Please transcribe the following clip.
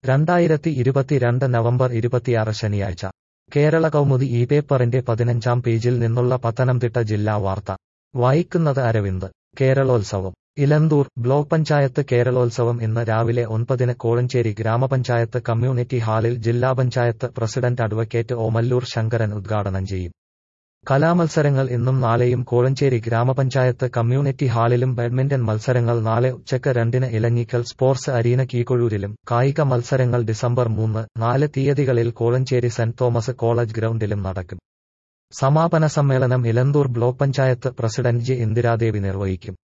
രണ്ടായിരത്തി ഇരുപത്തിരണ്ട് നവംബർ ഇരുപത്തിയാറ് ശനിയാഴ്ച കേരള കൗമുദി ഈ പേപ്പറിന്റെ പതിനഞ്ചാം പേജിൽ നിന്നുള്ള പത്തനംതിട്ട ജില്ലാ വാർത്ത വായിക്കുന്നത് അരവിന്ദ് കേരളോത്സവം ഇലന്തൂർ ബ്ലോക്ക് പഞ്ചായത്ത് കേരളോത്സവം ഇന്ന് രാവിലെ ഒൻപതിന് കോഴഞ്ചേരി ഗ്രാമപഞ്ചായത്ത് കമ്മ്യൂണിറ്റി ഹാളിൽ ജില്ലാ പഞ്ചായത്ത് പ്രസിഡന്റ് അഡ്വക്കേറ്റ് ഓമല്ലൂർ ശങ്കരൻ ഉദ്ഘാടനം ചെയ്യും കലാമത്സരങ്ങൾ ഇന്നും നാളെയും കോഴഞ്ചേരി ഗ്രാമപഞ്ചായത്ത് കമ്മ്യൂണിറ്റി ഹാളിലും ബാഡ്മിന്റൺ മത്സരങ്ങൾ നാളെ ഉച്ചയ്ക്ക് രണ്ടിന് ഇലഞ്ഞിക്കൽ സ്പോർട്സ് അരീന കീക്കൊഴൂരിലും കായിക മത്സരങ്ങൾ ഡിസംബർ മൂന്ന് നാല് തീയതികളിൽ കോഴഞ്ചേരി സെന്റ് തോമസ് കോളേജ് ഗ്രൗണ്ടിലും നടക്കും സമാപന സമ്മേളനം Elanthoor block panchayat president J Indiradevi നിർവഹിക്കും